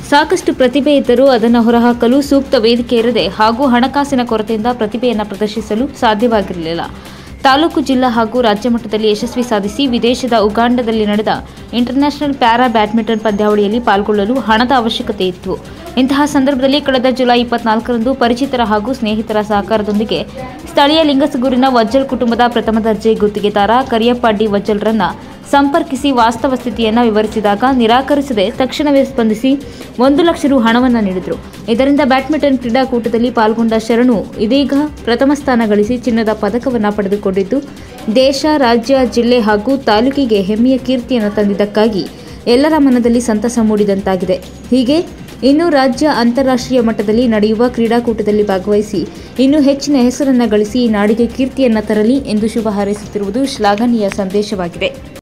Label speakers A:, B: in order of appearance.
A: ಸಾಕಷ್ಟು ಪ್ರತಿಭೆ ಇದ್ದರೂ ಅದನ್ನು ಹೊರಹಾಕಲು ಸೂಕ್ತ ವೇದಿಕೆ ಇರದೆ ಹಾಗೂ ಹಣಕಾಸಿನ ಕೊರತೆಯಿಂದ ಪ್ರತಿಭೆಯನ್ನು ಪ್ರದರ್ಶಿಸಲು ಸಾಧ್ಯವಾಗಿರಲಿಲ್ಲ ತಾಲೂಕು ಜಿಲ್ಲಾ ಹಾಗೂ ರಾಜ್ಯ ಮಟ್ಟದಲ್ಲಿ ಯಶಸ್ವಿ ಸಾಧಿಸಿ ವಿದೇಶದ ಉಗಾಂಡದಲ್ಲಿ ನಡೆದ ಇಂಟರ್ನ್ಯಾಷನಲ್ ಪ್ಯಾರಾ ಬ್ಯಾಡ್ಮಿಂಟನ್ ಪಂದ್ಯಾವಳಿಯಲ್ಲಿ ಪಾಲ್ಗೊಳ್ಳಲು ಹಣದ ಅವಶ್ಯಕತೆ ಇತ್ತು ಇಂತಹ ಸಂದರ್ಭದಲ್ಲಿ ಕಳೆದ ಜುಲೈ ಇಪ್ಪತ್ನಾಲ್ಕರಂದು ಪರಿಚಿತರ ಹಾಗೂ ಸ್ನೇಹಿತರ ಸಹಕಾರದೊಂದಿಗೆ ಸ್ಥಳೀಯ ಲಿಂಗಸಗೂರಿನ ವಜ್ಜಲ್ ಕುಟುಂಬದ ಪ್ರಥಮ ದರ್ಜೆ ಗುತ್ತಿಗೆದಾರ ಕರಿಯಪ್ಪ ಡಿ ವಜ್ಜಲ್ರನ್ನ ಸಂಪರ್ಕಿಸಿ ವಾಸ್ತವ ಸ್ಥಿತಿಯನ್ನು ವಿವರಿಸಿದಾಗ ನಿರಾಕರಿಸದೆ ತಕ್ಷಣವೇ ಸ್ಪಂದಿಸಿ ಒಂದು ಲಕ್ಷ ರು ಹಣವನ್ನು ನೀಡಿದರು ಇದರಿಂದ ಬ್ಯಾಡ್ಮಿಂಟನ್ ಕ್ರೀಡಾಕೂಟದಲ್ಲಿ ಪಾಲ್ಗೊಂಡ ಶರಣು ಇದೀಗ ಪ್ರಥಮ ಸ್ಥಾನ ಗಳಿಸಿ ಚಿನ್ನದ ಪದಕವನ್ನು ಪಡೆದುಕೊಂಡಿದ್ದು ದೇಶ ರಾಜ್ಯ ಜಿಲ್ಲೆ ಹಾಗೂ ತಾಲೂಕಿಗೆ ಹೆಮ್ಮೆಯ ಕೀರ್ತಿಯನ್ನು ತಂದಿದ್ದಕ್ಕಾಗಿ ಎಲ್ಲರ ಮನದಲ್ಲಿ ಸಂತಸ ಮೂಡಿದಂತಾಗಿದೆ ಹೀಗೆ ಇನ್ನು ರಾಜ್ಯ ಅಂತಾರಾಷ್ಟ್ರೀಯ ಮಟ್ಟದಲ್ಲಿ ನಡೆಯುವ ಕ್ರೀಡಾಕೂಟದಲ್ಲಿ ಭಾಗವಹಿಸಿ ಇನ್ನೂ ಹೆಚ್ಚಿನ ಹೆಸರನ್ನು ಗಳಿಸಿ ಈ ನಾಡಿಗೆ ಕೀರ್ತಿಯನ್ನು ತರಲಿ ಎಂದು ಶುಭ ಹಾರೈಸುತ್ತಿರುವುದು ಶ್ಲಾಘನೀಯ ಸಂದೇಶವಾಗಿದೆ